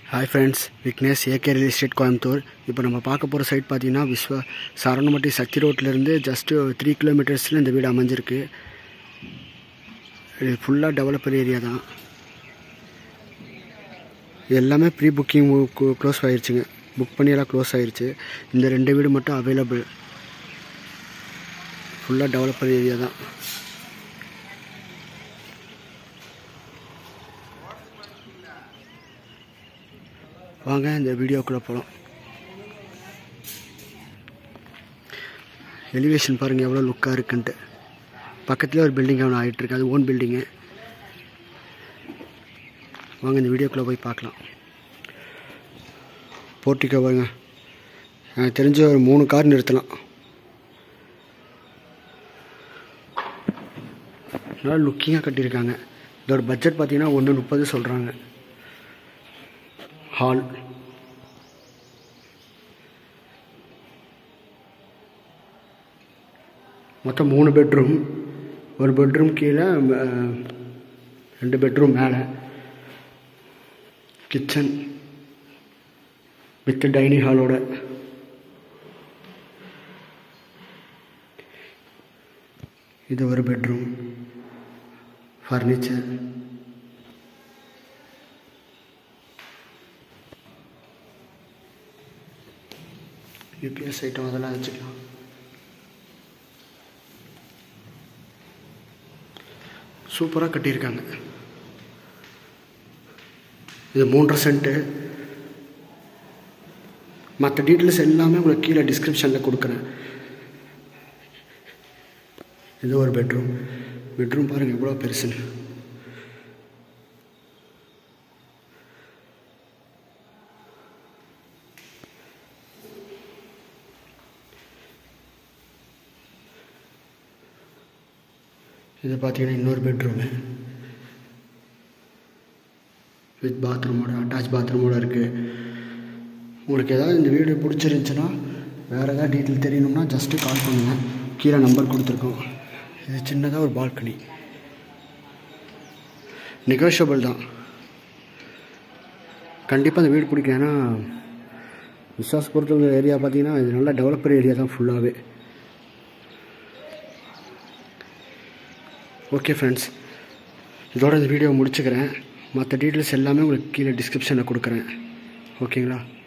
hi friends Vignesh AK real estate Coimbatore இப்போ நம்ம பார்க்க போகிற சைட் பார்த்தீங்கன்னா விஸ்வ சரவணமட்டி சக்தி ரோட்லேருந்து ஜஸ்ட்டு த்ரீ கிலோமீட்டர்ஸில் இந்த வீடு அமைஞ்சிருக்கு இது ஃபுல்லாக டெவலப்பர் ஏரியா தான் இது எல்லாமே ப்ரீ புக்கிங் க்ளோஸ் ஆகிருச்சுங்க புக் பண்ணி எல்லாம் க்ளோஸ் ஆகிருச்சு இந்த ரெண்டு வீடு மட்டும் அவைலபிள் ஃபுல்லாக டெவலப்பர் ஏரியா தான் வாங்க இந்த வீடியோக்குள்ளே போகலாம் எலிவேஷன் பாருங்கள் எவ்வளோ லுக்காக இருக்குன்ட்டு பக்கத்தில் ஒரு பில்டிங் ஒன்று ஆகிட்டுருக்கு அது ஓன் பில்டிங்கு வாங்க இந்த வீடியோக்குள்ளே போய் பார்க்கலாம் போர்ட்டிக்கோ பாருங்க எனக்கு தெரிஞ்ச ஒரு மூணு கார் நிறுத்தலாம் நல்லா லுக்கிங்காக கட்டியிருக்காங்க இதோட பட்ஜெட் பார்த்தீங்கன்னா ஒன்று முப்பது சொல்கிறாங்க ஹால் மொத்தம் மூணு பெட்ரூம் ஒரு பெட்ரூம் கீழே அஹ், ரெண்டு பெட்ரூம் மேலே கிச்சன் வித் டைனிங் ஹாலோட இது ஒரு பெட்ரூம் ஃபர்னிச்சர் யூபிஎஸ் ஐட்டம் அதெல்லாம் வச்சுக்கலாம் சூப்பராக கட்டியிருக்காங்க இது மூன்றரை சென்ட்டு மற்ற டீட்டெயில்ஸ் எல்லாமே உங்களுக்கு கீழே டிஸ்கிரிப்ஷனில் கொடுக்குறேன் இது ஒரு பெட்ரூம் பெட்ரூம் பாருங்கள் எவ்வளோ பெருசுன்னு இது பார்த்தீங்கன்னா இன்னொரு பெட்ரூமு வித் பாத்ரூமோட அட்டாச் பாத்ரூமோட இருக்குது உங்களுக்கு ஏதாவது இந்த வீடு பிடிச்சிருந்துச்சுன்னா வேறு ஏதாவது டீட்டெயில் தெரியணும்னா ஜஸ்ட்டு கால் பண்ணுங்கள் கீழே நம்பர் கொடுத்துருக்கோம் இது சின்னதாக ஒரு பால்கனி நெகோஷியபிள் தான் கண்டிப்பாக இந்த வீடு பிடிக்கும் ஏன்னா விசாஸ்புரத்தில் ஏரியா பார்த்தீங்கன்னா இது நல்லா டெவலப்பர் ஏரியா தான் ஃபுல்லாகவே ஓகே ஃப்ரெண்ட்ஸ் இதோட இந்த வீடியோ முடிச்சுக்கிறேன் மற்ற டீட்டெயில்ஸ் எல்லாமே உங்களுக்கு கீழே டிஸ்கிரிப்ஷனில் கொடுக்குறேன் ஓகேங்களா